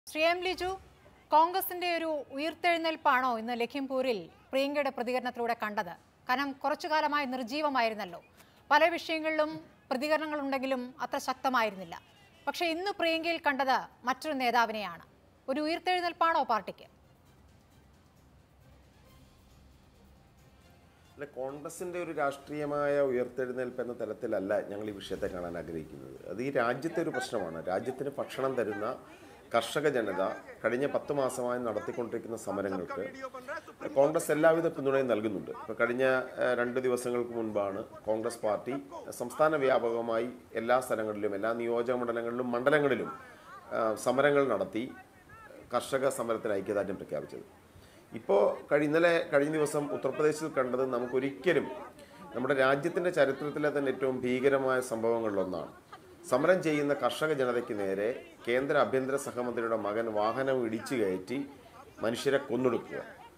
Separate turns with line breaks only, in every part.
Shri M Liju കോൺഗ്രസിന്റെ ഒരു ഉയർത്തെഴുന്നേൽപ്പാണോ ഇന്ന് ലഖിംപൂരിൽ പ്രിയങ്കയുടെ പ്രതികരണത്തിലൂടെ കണ്ടത് കാരണം കുറച്ചു കാലമായി നിർജീവമായിരുന്നല്ലോ പല വിഷയങ്ങളിലും പ്രതികരണങ്ങളുണ്ടെങ്കിലും അത്ര ശക്തമായിരുന്നില്ല പക്ഷേ ഇന്ന് പ്രിയങ്കയിൽ കണ്ടത് മറ്റൊരു നേതാവിനെയാണ് ഒരു ഉയർത്തെഴുന്നേൽപ്പാണോ പാർട്ടിക്ക്
അല്ല കോൺഗ്രസിന്റെ ഒരു രാഷ്ട്രീയമായ ഉയർത്തെഴുന്നേൽപ്പ് എന്ന തലത്തിലല്ല ഞങ്ങൾ ഈ വിഷയത്തെ കാണാൻ ആഗ്രഹിക്കുന്നത് അത് ഈ രാജ്യത്തെ ഒരു പ്രശ്നമാണ് രാജ്യത്തിന് ഭക്ഷണം തരുന്ന കർഷക ജനത കഴിഞ്ഞ പത്ത് മാസമായി നടത്തിക്കൊണ്ടിരിക്കുന്ന സമരങ്ങൾക്ക് കോൺഗ്രസ് എല്ലാവിധ പിന്തുണയും നൽകുന്നുണ്ട് ഇപ്പോൾ കഴിഞ്ഞ ഏഹ്, രണ്ട് ദിവസങ്ങൾക്ക് മുൻപാണ് കോൺഗ്രസ് പാർട്ടി സംസ്ഥാന വ്യാപകമായി എല്ലാ സ്ഥലങ്ങളിലും എല്ലാ നിയോജക മണ്ഡലങ്ങളിലും മണ്ഡലങ്ങളിലും ഏഹ്, സമരങ്ങൾ നടത്തി കർഷക സമരത്തിന് ഐക്യദാർഢ്യം പ്രഖ്യാപിച്ചത് ഇപ്പോൾ കഴി ഇന്നലെ കഴിഞ്ഞ ദിവസം ഉത്തർപ്രദേശിൽ കണ്ടത് നമുക്കൊരിക്കലും നമ്മുടെ രാജ്യത്തിൻ്റെ ചരിത്രത്തിലെ തന്നെ ഏറ്റവും ഭീകരമായ സംഭവങ്ങളിലൊന്നാണ് സമരം ചെയ്യുന്ന കർഷക ജനതയ്ക്ക് നേരെ കേന്ദ്ര ആഭ്യന്തര സഹമന്ത്രിയുടെ മകൻ വാഹനം ഇടിച്ചു കയറ്റി മനുഷ്യരെ കൊന്നൊടുക്കുക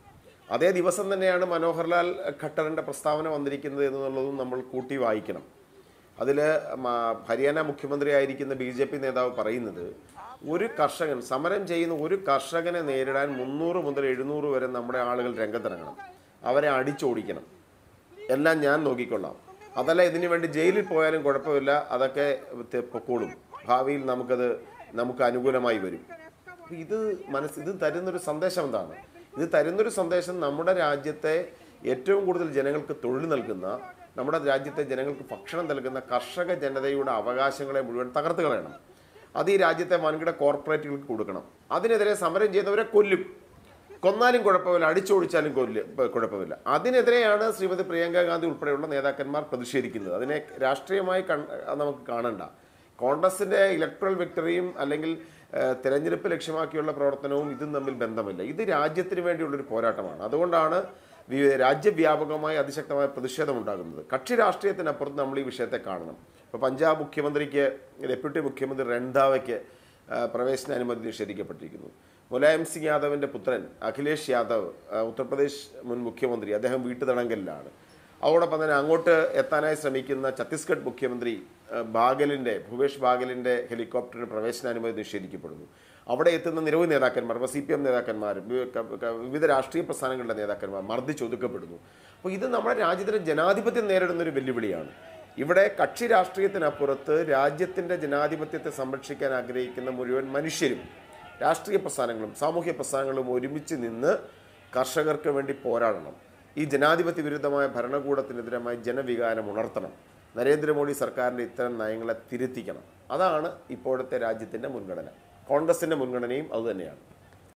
അതേ ദിവസം തന്നെയാണ് മനോഹർലാൽ ഖട്ടറിൻ്റെ പ്രസ്താവന വന്നിരിക്കുന്നത് എന്നുള്ളതും നമ്മൾ കൂട്ടി വായിക്കണം അതിൽ ഹരിയാന മുഖ്യമന്ത്രി ആയിരിക്കുന്ന ബി ജെ പി നേതാവ് പറയുന്നത് ഒരു കർഷകൻ സമരം ചെയ്യുന്ന ഒരു കർഷകനെ നേരിടാൻ മുന്നൂറ് മുതൽ എഴുന്നൂറ് വരെ നമ്മുടെ ആളുകൾ രംഗത്തിറങ്ങണം അവരെ അടിച്ചോടിക്കണം എല്ലാം ഞാൻ നോക്കിക്കൊള്ളാം അതല്ല ഇതിനു വേണ്ടി ജയിലിൽ പോയാലും കുഴപ്പമില്ല അതൊക്കെ തെ- പൊക്കോളും ഭാവിയിൽ നമുക്കത് നമുക്ക് അനുകൂലമായി വരും അപ്പൊ ഇത് മനസ്സ് ഇത് തരുന്നൊരു സന്ദേശം എന്താണ് ഇത് തരുന്നൊരു സന്ദേശം നമ്മുടെ രാജ്യത്തെ ഏറ്റവും കൂടുതൽ ജനങ്ങൾക്ക് തൊഴിൽ നൽകുന്ന നമ്മുടെ രാജ്യത്തെ ജനങ്ങൾക്ക് ഭക്ഷണം നൽകുന്ന കർഷക ജനതയുടെ അവകാശങ്ങളെ മുഴുവൻ തകർത്ത് കളയണം അത് ഈ രാജ്യത്തെ വൻകിട കോർപ്പറേറ്റുകൾക്ക് കൊടുക്കണം അതിനെതിരെ സമരം ചെയ്യുന്നവരെ കൊല്ലും കൊന്നാലും കുഴപ്പമില്ല അടിച്ചോടിച്ചാലും കൊല്ല ഇപ്പ കുഴപ്പമില്ല അതിനെതിരെയാണ് ശ്രീമതി പ്രിയങ്ക ഗാന്ധി ഉൾപ്പെടെയുള്ള നേതാക്കന്മാർ പ്രതിഷേധിക്കുന്നത് അതിനെ രാഷ്ട്രീയമായി കൺ നമുക്ക് കാണണ്ട കോൺഗ്രസിന്റെ ഇലക്ട്രൽ വിക്ടറിയും അല്ലെങ്കിൽ ഏഹ്, തെരഞ്ഞെടുപ്പ് ലക്ഷ്യമാക്കിയുള്ള പ്രവർത്തനവും ഇതും തമ്മിൽ ബന്ധമില്ല ഇത് രാജ്യത്തിന് വേണ്ടിയുള്ളൊരു പോരാട്ടമാണ് അതുകൊണ്ടാണ് വി- രാജ്യവ്യാപകമായി അതിശക്തമായ പ്രതിഷേധം ഉണ്ടാകുന്നത് കക്ഷി രാഷ്ട്രീയത്തിനപ്പുറത്ത് നമ്മൾ ഈ വിഷയത്തെ കാണണം ഇപ്പോൾ പഞ്ചാബ് മുഖ്യമന്ത്രിക്ക് ഡെപ്യൂട്ടി മുഖ്യമന്ത്രി രൺധാവയ്ക്ക് ആ, പ്രവേശന അനുമതി നിഷേധിക്കപ്പെട്ടിരിക്കുന്നു മുലായം സിംഗ് യാദവിൻ്റെ പുത്രൻ അഖിലേഷ് യാദവ് ആ, ഉത്തർപ്രദേശ് മുൻ മുഖ്യമന്ത്രി അദ്ദേഹം വീട്ടുതടങ്കലിലാണ് അതോടൊപ്പം തന്നെ അങ്ങോട്ട് എത്താനായി ശ്രമിക്കുന്ന ഛത്തീസ്ഗഡ് മുഖ്യമന്ത്രി ആ, ബാഗലിൻ്റെ ഭൂപേഷ് ബാഗലിൻ്റെ ഹെലികോപ്റ്ററിന് പ്രവേശനാനുമതി നിഷേധിക്കപ്പെടുന്നു അവിടെ എത്തുന്ന നിരവധി നേതാക്കന്മാർ ഇപ്പോൾ സി പി എം നേതാക്കന്മാർ വി- ക- ക- വിവിധ രാഷ്ട്രീയ പ്രസ്ഥാനങ്ങളുടെ നേതാക്കന്മാർ മർദ്ദിച്ചൊതുക്കപ്പെടുന്നു അപ്പോൾ ഇത് നമ്മുടെ രാജ്യത്തിൻ്റെ ജനാധിപത്യം നേരിടുന്ന ഒരു വെല്ലുവിളിയാണ് ഇവിടെ കക്ഷി രാഷ്ട്രീയത്തിനപ്പുറത്ത് രാജ്യത്തിൻ്റെ ജനാധിപത്യത്തെ സംരക്ഷിക്കാൻ ആഗ്രഹിക്കുന്ന മുഴുവൻ മനുഷ്യരും രാഷ്ട്രീയ പ്രസ്ഥാനങ്ങളും സാമൂഹ്യ പ്രസ്ഥാനങ്ങളും ഒരുമിച്ച് നിന്ന് കർഷകർക്ക് വേണ്ടി പോരാടണം ഈ ജനാധിപത്യ വിരുദ്ധമായ ഭരണകൂടത്തിനെതിരമായി ജനവികാരം ഉണർത്തണം നരേന്ദ്രമോദി സർക്കാരിൻ്റെ ഇത്തരം നയങ്ങളെ തിരുത്തിക്കണം അതാണ് ഇപ്പോഴത്തെ രാജ്യത്തിൻ്റെ മുൻഗണന കോൺഗ്രസിൻ്റെ മുൻഗണനയും അതുതന്നെയാണ്